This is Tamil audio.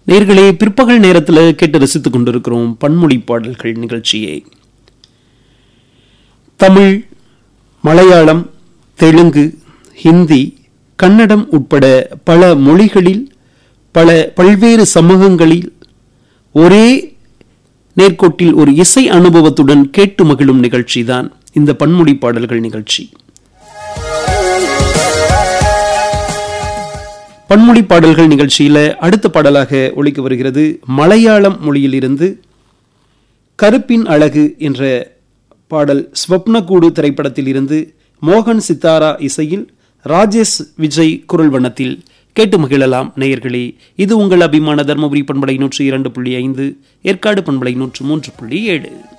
நேர்களே பிற்பகல் நேரத்தில் கேட்டு ரசித்துக் கொண்டிருக்கிறோம் பன்மொழி பாடல்கள் நிகழ்ச்சியை தமிழ் மலையாளம் தெலுங்கு ஹிந்தி கன்னடம் உட்பட பல மொழிகளில் பல பல்வேறு சமூகங்களில் ஒரே நேர்கோட்டில் ஒரு இசை அனுபவத்துடன் கேட்டு மகிழும் நிகழ்ச்சிதான் இந்த பன்மொழி பாடல்கள் நிகழ்ச்சி பன்மொழி பாடல்கள் நிகழ்ச்சியில அடுத்த பாடலாக ஒழிக்க வருகிறது மலையாளம் மொழியிலிருந்து கருப்பின் அழகு என்ற பாடல் ஸ்வப்னகூடு திரைப்படத்தில் இருந்து மோகன் சித்தாரா இசையில் ராஜேஷ் விஜய் குரல் வண்ணத்தில் கேட்டு மகிழலாம் நேயர்களே இது உங்கள் அபிமான தர்மபுரி பண்பலை நூற்றி இரண்டு புள்ளி ஐந்து ஏற்காடு பண்பலை நூற்று மூன்று புள்ளி ஏழு